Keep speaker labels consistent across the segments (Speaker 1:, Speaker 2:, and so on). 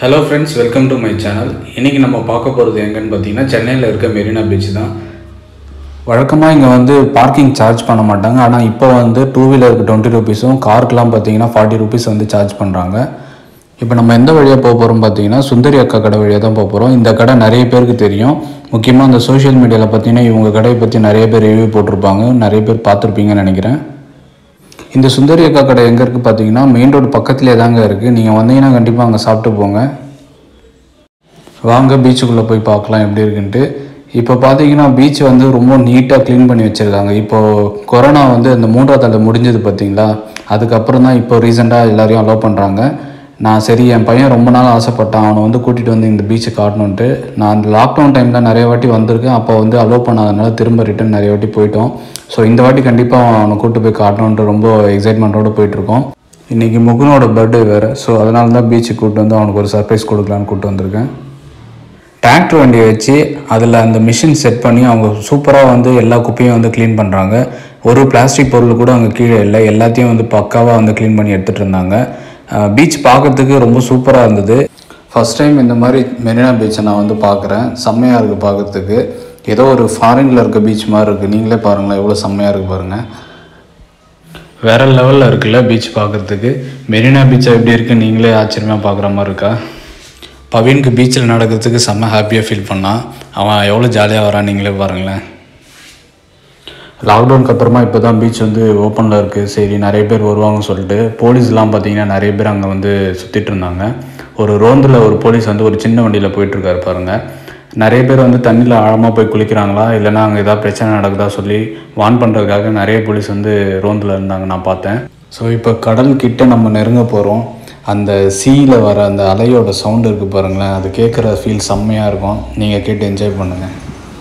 Speaker 1: hello friends welcome to my channel இன்றைக்கி நம்ம பார்க்க போகிறது எங்கன்னு பார்த்தீங்கன்னா சென்னையில் இருக்க மெரினா பீச் தான் வழக்கமாக இங்கே வந்து பார்க்கிங் சார்ஜ் பண்ண மாட்டாங்க ஆனால் இப்போ வந்து டூ வீலருக்கு டுவெண்ட்டி ருபீஸும் காருக்கெலாம் பார்த்தீங்கன்னா ஃபார்ட்டி ருபீஸ் வந்து சார்ஜ் பண்ணுறாங்க இப்போ நம்ம எந்த வழியாக போக போகிறோம் பார்த்தீங்கன்னா சுந்தரி அக்கா கடை வழியாக தான் போக போகிறோம் இந்த கடை நிறைய பேருக்கு தெரியும் முக்கியமாக அந்த சோஷியல் மீடியாவில் பார்த்தீங்கன்னா இவங்க கடையை பற்றி நிறைய பேர் ரிவ்யூ போட்டிருப்பாங்க நிறைய பேர் பார்த்துருப்பீங்கன்னு நினைக்கிறேன் இந்த சுந்தரி அக்கா கடை எங்கே இருக்குது பார்த்தீங்கன்னா மெயின் ரோடு பக்கத்துலேயே தாங்க இருக்குது நீங்கள் வந்தீங்கன்னா கண்டிப்பாக அங்கே சாப்பிட்டு போங்க வாங்க பீச்சுக்குள்ளே போய் பார்க்கலாம் எப்படி இருக்குன்ட்டு இப்போ பார்த்தீங்கன்னா பீச் வந்து ரொம்ப நீட்டாக க்ளீன் பண்ணி வச்சுருக்காங்க இப்போது கொரோனா வந்து அந்த மூன்றாவது தடவை முடிஞ்சது பார்த்தீங்களா அதுக்கப்புறம் தான் இப்போ ரீசெண்டாக எல்லாரையும் அலோவ் பண்ணுறாங்க நான் சரி என் பையன் ரொம்ப நாள் ஆசைப்பட்டான் அவனை வந்து கூட்டிகிட்டு வந்து இந்த பீச்சை காட்டணுன்ட்டு நான் அந்த லாக்டவுன் டைமில் நிறைய வாட்டி வந்திருக்கேன் அப்போ வந்து அலோவ் பண்ணாதனால திரும்ப ரிட்டன் நிறைய வாட்டி போயிட்டோம் ஸோ இந்த வாட்டி கண்டிப்பாக அவனை கூட்டு போய் காட்டணுன்ட்டு ரொம்ப எக்ஸைட்மெண்ட்டோடு போயிட்டுருக்கோம் இன்றைக்கி முகுனோட பர்த்டே வேறு ஸோ அதனால தான் பீச்சுக்கு கூப்பிட்டு வந்து அவனுக்கு ஒரு சர்ப்ரைஸ் கொடுக்கலான்னு கூப்பிட்டு வந்திருக்கேன் டிராக்டர் வண்டியை வச்சு அதில் அந்த மிஷின் செட் பண்ணி அவங்க சூப்பராக வந்து எல்லா குப்பையும் வந்து க்ளீன் பண்ணுறாங்க ஒரு பிளாஸ்டிக் பொருள் கூட அங்கே கீழே இல்லை எல்லாத்தையும் வந்து பக்காவாக வந்து க்ளீன் பண்ணி எடுத்துகிட்டு இருந்தாங்க பீச் பார்க்கறதுக்கு ரொம்ப சூப்பராக இருந்தது ஃபஸ்ட் டைம் இந்த மாதிரி மெரினா பீச்சை நான் வந்து பார்க்குறேன் செம்மையாக இருக்குது பார்க்குறதுக்கு ஏதோ ஒரு ஃபாரினில் இருக்க பீச் மாதிரி இருக்குது நீங்களே பாருங்களேன் எவ்வளோ செம்மையாக இருக்குது பாருங்கள் வேற லெவலில் இருக்குல்ல பீச் பார்க்குறதுக்கு மெரினா பீச் எப்படி இருக்குது நீங்களே ஆச்சரியமாக பார்க்குற மாதிரி இருக்கா பவீனுக்கு பீச்சில் நடக்கிறதுக்கு செம்ம ஹாப்பியாக ஃபீல் பண்ணான் அவன் எவ்வளோ ஜாலியாக வரான் நீங்களே பாருங்களேன் லாக்டவுனுக்கு அப்புறமா இப்போ தான் பீச் வந்து ஓப்பனில் இருக்குது சரி நிறைய பேர் வருவாங்கன்னு சொல்லிட்டு போலீஸ்லாம் பார்த்தீங்கன்னா நிறைய பேர் அங்கே வந்து சுற்றிட்டு இருந்தாங்க ஒரு ரோந்தில் ஒரு போலீஸ் வந்து ஒரு சின்ன வண்டியில் போயிட்டுருக்காரு பாருங்கள் நிறைய பேர் வந்து தண்ணியில் ஆழமாக போய் குளிக்கிறாங்களா இல்லைன்னா அங்கே ஏதாவது பிரச்சனை நடக்குதா சொல்லி வான் பண்ணுறதுக்காக நிறைய போலீஸ் வந்து ரோந்தில் இருந்தாங்க நான் பார்த்தேன் ஸோ இப்போ கடல் கிட்ட நம்ம நெருங்க போகிறோம் அந்த சீயில் வர அந்த அலையோட சவுண்டு இருக்குது பாருங்களேன் அது கேட்குற ஃபீல் செம்மையாக இருக்கும் நீங்கள் கேட்டு என்ஜாய் பண்ணுங்கள்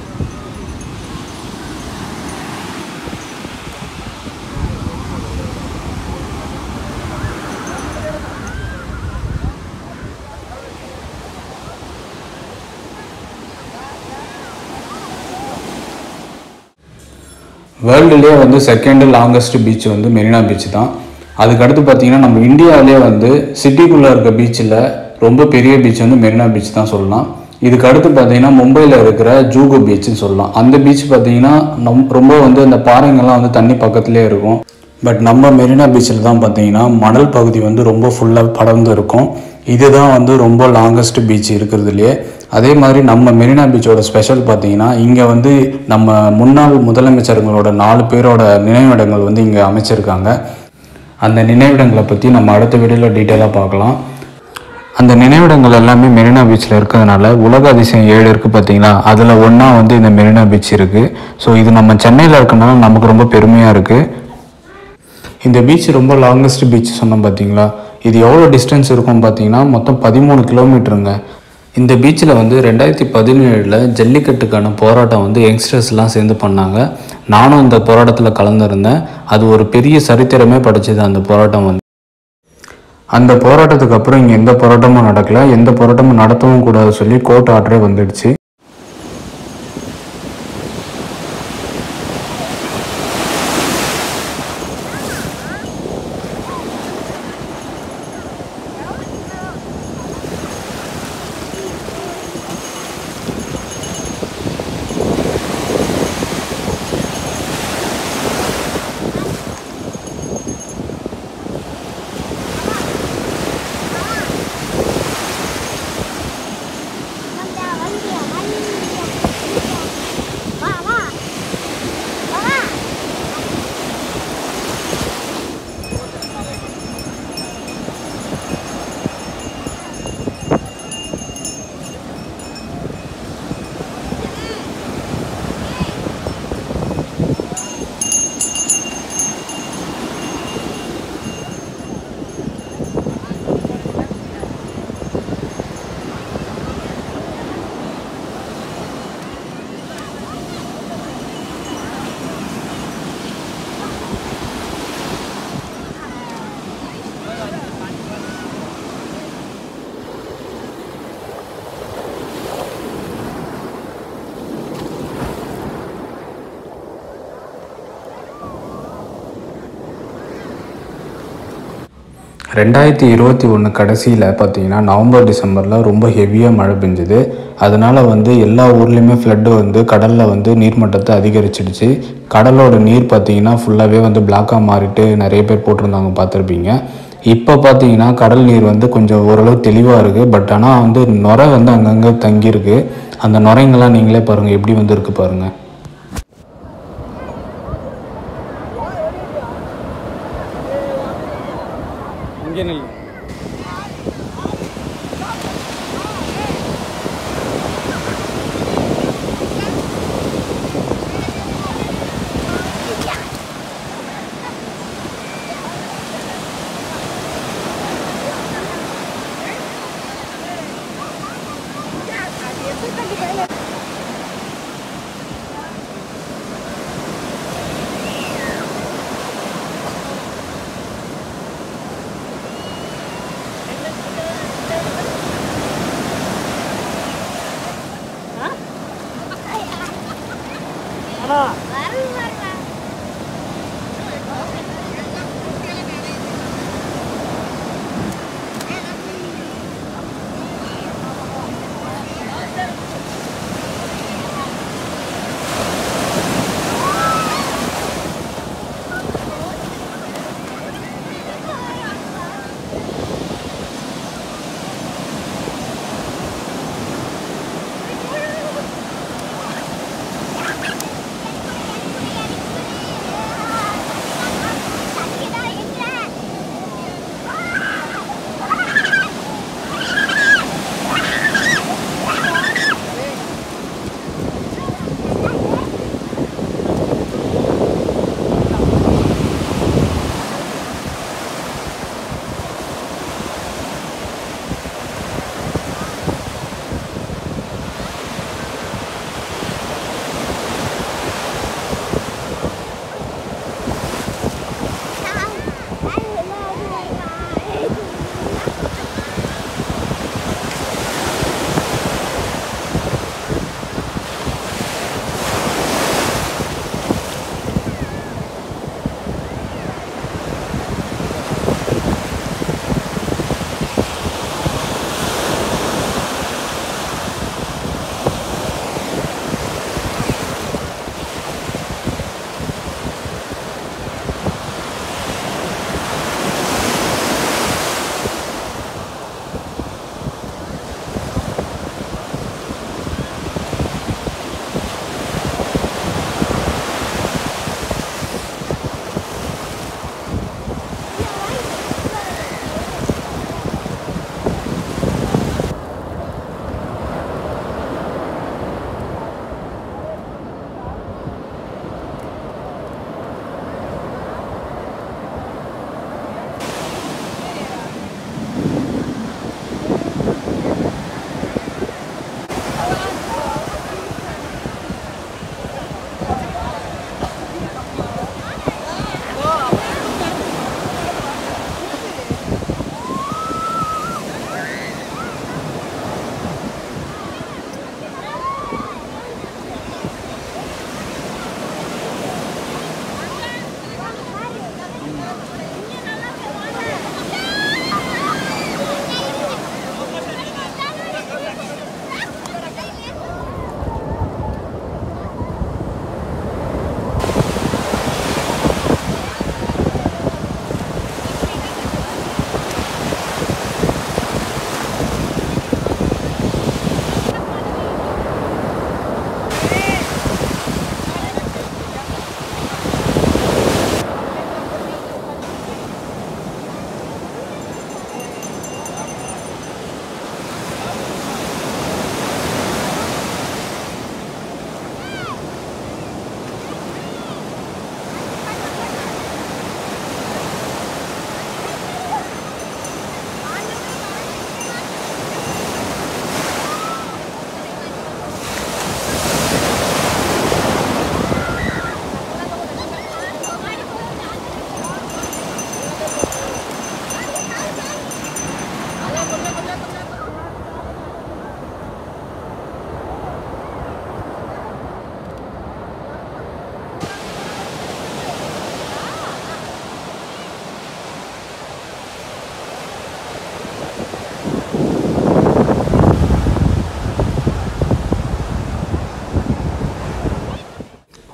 Speaker 1: வேர்ல்டுலேயே வந்து செகண்ட் லாங்கஸ்ட் பீச் வந்து மெரினா பீச் தான் அதுக்கடுத்து பார்த்தீங்கன்னா நம்ம இந்தியாவிலே வந்து சிட்டிக்குள்ளே இருக்க பீச்சில் ரொம்ப பெரிய பீச் வந்து மெரினா பீச் தான் சொல்லலாம் இதுக்கு அடுத்து பார்த்தீங்கன்னா மும்பையில் இருக்கிற ஜூகோ பீச்சுன்னு சொல்லலாம் அந்த பீச் பார்த்தீங்கன்னா நம் ரொம்ப வந்து அந்த பாறைங்கள்லாம் வந்து தண்ணி பக்கத்துலேயே இருக்கும் பட் நம்ம மெரினா பீச்சில் தான் பார்த்தீங்கன்னா மணல் பகுதி வந்து ரொம்ப ஃபுல்லாக படர்ந்து இருக்கும் இதுதான் வந்து ரொம்ப லாங்கஸ்ட் பீச் இருக்கிறதுலையே அதே மாதிரி நம்ம மெரினா பீச்சோட ஸ்பெஷல் பார்த்தீங்கன்னா இங்கே வந்து நம்ம முன்னாள் முதலமைச்சருங்களோட நாலு பேரோட நினைவிடங்கள் வந்து இங்கே அமைச்சிருக்காங்க அந்த நினைவிடங்களை பற்றி நம்ம அடுத்த வீடியோவில் டீட்டெயிலாக பார்க்கலாம் அந்த நினைவிடங்கள் எல்லாமே மெரினா பீச்சில் இருக்கிறதுனால உலக அதிசயம் ஏழு இருக்குது பார்த்தீங்களா அதில் ஒன்றா வந்து இந்த மெரினா பீச் இருக்குது ஸோ இது நம்ம சென்னையில் இருக்கனால நமக்கு ரொம்ப பெருமையாக இருக்குது இந்த பீச் ரொம்ப லாங்கஸ்ட் பீச் சொன்னோம் பார்த்தீங்களா இது எவ்வளோ டிஸ்டன்ஸ் இருக்கும் பார்த்தீங்கன்னா மொத்தம் பதிமூணு கிலோமீட்டருங்க இந்த பீச்சில் வந்து ரெண்டாயிரத்தி பதினேழில் ஜல்லிக்கட்டுக்கான போராட்டம் வந்து யங்ஸ்டர்ஸ்லாம் சேர்ந்து பண்ணாங்க நானும் அந்த போராட்டத்தில் கலந்துருந்தேன் அது ஒரு பெரிய சரித்திரமே படைச்சது அந்த போராட்டம் வந்து அந்த போராட்டத்துக்கு அப்புறம் இங்கே எந்த போராட்டமும் நடக்கல எந்த போராட்டமும் நடத்தவும் கூடாது சொல்லி கோர்ட் ஆர்டரே வந்துடுச்சு
Speaker 2: Con dao bánh kìa
Speaker 1: ரெண்டாயிரத்தி இருபத்தி ஒன்று கடைசியில் பார்த்தீங்கன்னா நவம்பர் டிசம்பரில் ரொம்ப ஹெவியாக மழை பெஞ்சுது அதனால் வந்து எல்லா ஊர்லேயுமே ஃப்ளட்டு வந்து கடலில் வந்து நீர்மட்டத்தை அதிகரிச்சிடுச்சு கடலோட நீர் பார்த்தீங்கன்னா ஃபுல்லாகவே வந்து பிளாக்காக மாறிட்டு நிறைய பேர் போட்டிருந்தாங்க பார்த்துருப்பீங்க இப்போ பார்த்தீங்கன்னா கடல் நீர் வந்து கொஞ்சம் ஓரளவு தெளிவாக இருக்குது பட் ஆனால் வந்து நுரை வந்து அங்கங்கே தங்கியிருக்கு அந்த நுரைங்கெல்லாம் நீங்களே பாருங்கள் எப்படி வந்து இருக்கு பாருங்கள்
Speaker 2: இங்கே நில்லு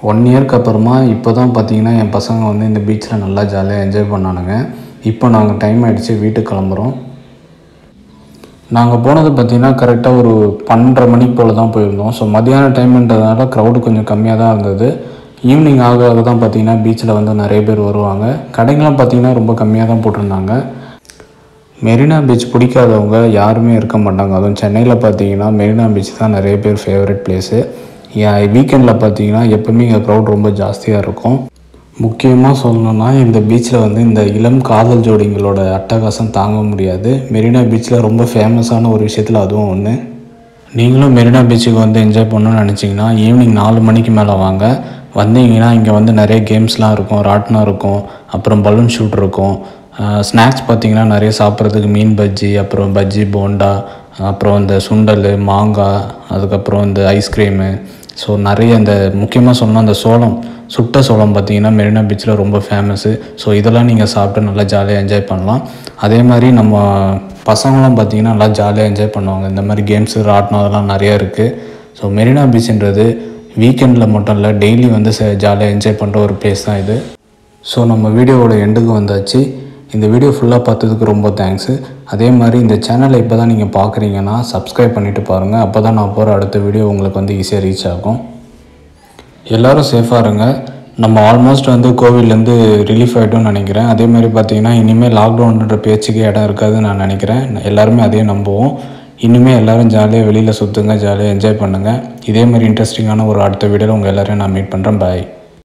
Speaker 1: ஒன் இயர்க்கு அப்புறமா இப்போ தான் பார்த்தீங்கன்னா என் பசங்க வந்து இந்த பீச்சில் நல்லா ஜாலியாக என்ஜாய் பண்ணானுங்க இப்போ நாங்கள் டைம் ஆகிடுச்சு வீட்டுக்கு கிளம்புறோம் நாங்கள் போனது பார்த்தீங்கன்னா கரெக்டாக ஒரு பன்னெண்டரை மணிக்கு போல் தான் போயிருந்தோம் ஸோ மதியான டைம்ன்றதுனால க்ரௌடு கொஞ்சம் கம்மியாக தான் இருந்தது ஈவினிங் ஆக ஆக தான் பார்த்தீங்கன்னா பீச்சில் வந்து நிறைய பேர் வருவாங்க கடைங்களாம் பார்த்தீங்கன்னா ரொம்ப கம்மியாக தான் போட்டிருந்தாங்க மெரினா பீச் பிடிக்காதவங்க யாருமே இருக்க மாட்டாங்க அதுவும் சென்னையில் பார்த்தீங்கன்னா மெரினா பீச் தான் நிறைய பேர் ஃபேவரட் பிளேஸு வீக்கெண்டில் பார்த்தீங்கன்னா எப்போவுமே இங்கே க்ரௌட் ரொம்ப ஜாஸ்தியாக இருக்கும் முக்கியமாக சொல்லணும்னா இந்த பீச்சில் வந்து இந்த இளம் காதல் ஜோடிங்களோட அட்டகாசம் தாங்க முடியாது மெரினா பீச்சில் ரொம்ப ஃபேமஸான ஒரு விஷயத்தில் அதுவும் ஒன்று நீங்களும் மெரினா பீச்சுக்கு வந்து என்ஜாய் பண்ணணும்னு நினச்சிங்கன்னா ஈவினிங் நாலு மணிக்கு மேலே வாங்க வந்தீங்கன்னா இங்கே வந்து நிறைய கேம்ஸ்லாம் இருக்கும் ராட்டினம் இருக்கும் அப்புறம் பலூன் ஷூட் இருக்கும் ஸ்நாக்ஸ் பார்த்தீங்கன்னா நிறைய சாப்பிட்றதுக்கு மீன் பஜ்ஜி அப்புறம் பஜ்ஜி போண்டா அப்புறம் இந்த சுண்டல் மாங்காய் அதுக்கப்புறம் இந்த ஐஸ்கிரீமு ஸோ நிறைய இந்த முக்கியமாக சொன்னால் அந்த சோளம் சுட்ட சோளம் பார்த்தீங்கன்னா மெரினா பீச்சில் ரொம்ப ஃபேமஸ்ஸு ஸோ இதெல்லாம் நீங்கள் சாப்பிட்டு நல்லா ஜாலியாக என்ஜாய் பண்ணலாம் அதே மாதிரி நம்ம பசங்களும் பார்த்தீங்கன்னா நல்லா ஜாலியாக என்ஜாய் பண்ணுவாங்க இந்த மாதிரி கேம்ஸு ராட்டினம் அதெல்லாம் நிறையா இருக்குது ஸோ மெரினா பீச்சுன்றது வீக்கெண்டில் மட்டும் இல்லை டெய்லி வந்து ஜாலியாக என்ஜாய் பண்ணுற ஒரு பிளேஸ் தான் இது ஸோ நம்ம வீடியோவோட எண்டுக்கு வந்தாச்சு இந்த வீடியோ ஃபுல்லாக பார்த்ததுக்கு ரொம்ப தேங்க்ஸு அதே மாதிரி இந்த சேனலை இப்போ தான் நீங்கள் பார்க்குறீங்கன்னா சப்ஸ்கிரைப் பண்ணிவிட்டு பாருங்கள் அப்போ தான் நான் போகிற அடுத்த வீடியோ உங்களுக்கு வந்து ஈஸியாக ரீச் ஆகும் எல்லோரும் சேஃபாக இருங்க நம்ம ஆல்மோஸ்ட் வந்து கோவிட்லேருந்து ரிலீஃப் ஆகிட்டோம்னு நினைக்கிறேன் அதே மாதிரி பார்த்தீங்கன்னா இனிமேல் லாக்டவுன்ற பேச்சுக்கு இடம் இருக்காதுன்னு நான் நினைக்கிறேன் எல்லாருமே அதே நம்புவோம் இனிமேல் எல்லோரும் ஜாலியாக வெளியில் சுற்றுங்க ஜாலியாக என்ஜாய் பண்ணுங்கள் இதே மாதிரி இன்ட்ரெஸ்டிங்கான ஒரு அடுத்த வீடியோவில் உங்கள் எல்லோரையும் நான் மீட் பண்ணுறேன் பாய்